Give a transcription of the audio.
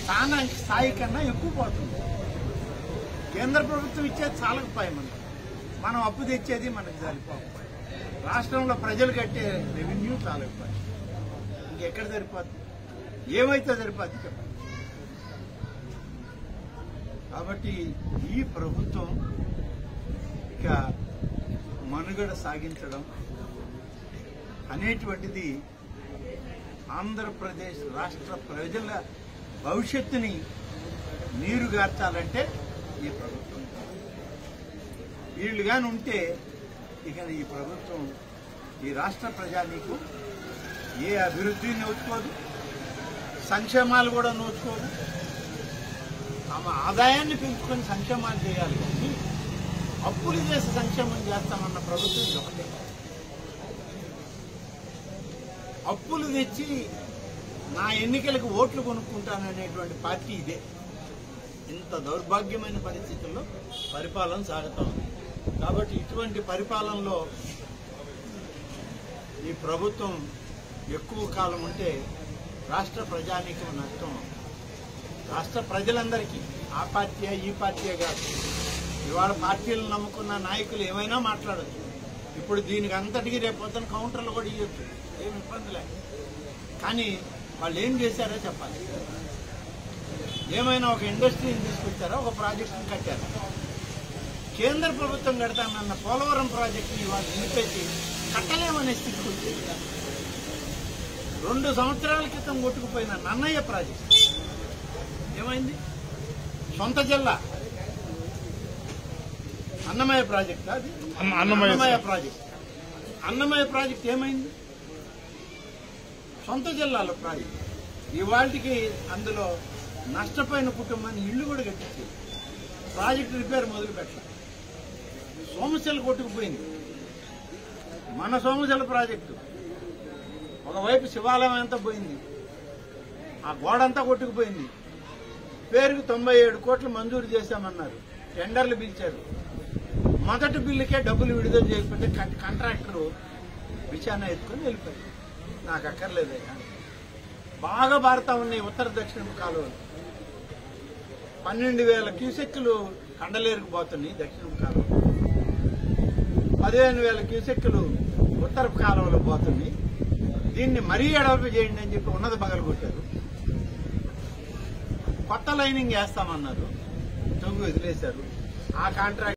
స్థాన స్థాయి కన్నా ఎక్కువ పోతుంది కేంద్ర ప్రభుత్వం ఇచ్చేది చాలకపోయి మనకు మనం అప్పు తెచ్చేది మనకు సరిపోకపోయి రాష్ట్రంలో ప్రజలు కట్టే రెవెన్యూ చాలకపోయి ఇంకెక్కడ సరిపోతుంది ఏమైతే సరిపోద్ది చెప్పండి కాబట్టి ఈ ప్రభుత్వం ఇక మనుగడ సాగించడం అనేటువంటిది ఆంధ్రప్రదేశ్ రాష్ట్ర ప్రజల భవిష్యత్తుని నీరుగార్చాలంటే ఈ ప్రభుత్వం వీళ్ళు కానీ ఉంటే ఇక ఈ ప్రభుత్వం ఈ రాష్ట్ర ప్రజానీకు ఏ అభివృద్ధి నోచుకోదు సంక్షేమాలు కూడా నోచుకోదు ఆమె ఆదాయాన్ని పెంచుకొని సంక్షేమాలు చేయాలి కానీ అప్పులు చేసి సంక్షేమం చేస్తామన్న ప్రభుత్వం ఇది ఒకటే అప్పులు తెచ్చి నా ఎన్నికలకు ఓట్లు కొనుక్కుంటాననేటువంటి పార్టీ ఇదే ఇంత దౌర్భాగ్యమైన పరిస్థితుల్లో పరిపాలన సాగుతా ఉంది కాబట్టి ఇటువంటి పరిపాలనలో ఈ ప్రభుత్వం ఎక్కువ కాలం ఉంటే రాష్ట్ర ప్రజానీకం నష్టం రాష్ట్ర ప్రజలందరికీ ఆ పార్టీ ఈ పార్టీ కాదు ఇవాళ పార్టీలను నమ్ముకున్న నాయకులు ఏమైనా మాట్లాడచ్చు ఇప్పుడు దీనికి అంతటికీ రేపు పొద్దున కౌంటర్లు కూడా ఇవ్వచ్చు ఏం ఇబ్బంది లేదు కానీ వాళ్ళు ఏం చేశారో చెప్పాలి ఏమైనా ఒక ఇండస్ట్రీని తీసుకొచ్చారా ఒక ప్రాజెక్టుని కట్టారా కేంద్ర ప్రభుత్వం కడతానన్న పోలవరం ప్రాజెక్టుని వాళ్ళు నిలిపేసి కట్టలేమనే స్థితికి వచ్చింది రెండు సంవత్సరాల క్రితం కొట్టుకుపోయిన నన్నయ్య ప్రాజెక్ట్ ఏమైంది సొంత జిల్లా అన్నమయ్య ప్రాజెక్ట్ అది అన్న- అన్నమయ్య అన్నమయ్య ప్రాజెక్ట్ అన్నమయ్య ప్రాజెక్ట్ ఏమైంది సొంత జిల్లాలో ప్రాజెక్ట్ ఇవాళకి అందులో నష్టపోయిన కుటుంబాన్ని ఇల్లు కూడా కట్టించింది ప్రాజెక్ట్ రిపేర్ మొదలు పెట్టాలి సోమశిల కొట్టుకుపోయింది మన సోమశిల ప్రాజెక్టు ఒకవైపు శివాలయం అంతా పోయింది ఆ గోడంతా కొట్టుకుపోయింది పేరుకు తొంభై ఏడు కోట్లు మంజూరు చేశామన్నారు టెండర్లు పిలిచారు మొదటి బిల్లుకే డబ్బులు విడుదల చేయకపోతే కం- కాంట్రాక్టరు విచారణ ఎత్తుకొని వెళ్ళిపోయారు నాకు అక్కర్లేదే కానీ బాగా బారుతా ఉన్నాయి ఉత్తర దక్షిణ కాలువలు పన్నెండు వేల క్యూసెక్కులు కండలేరుకు పోతున్నాయి దక్షిణ కాలువ పదిహేను వేల క్యూసెక్కులు ఉత్తర కాలువలో పోతున్నాయి దీన్ని మరీ ఎడల్పు చేయండి అని చెప్పి ఉన్నది పగలు కొట్టారు కొత్త లైనింగ్ వేస్తామన్నారు తొంగి వదిలేశారు ఆ కాంట్రాక్ట్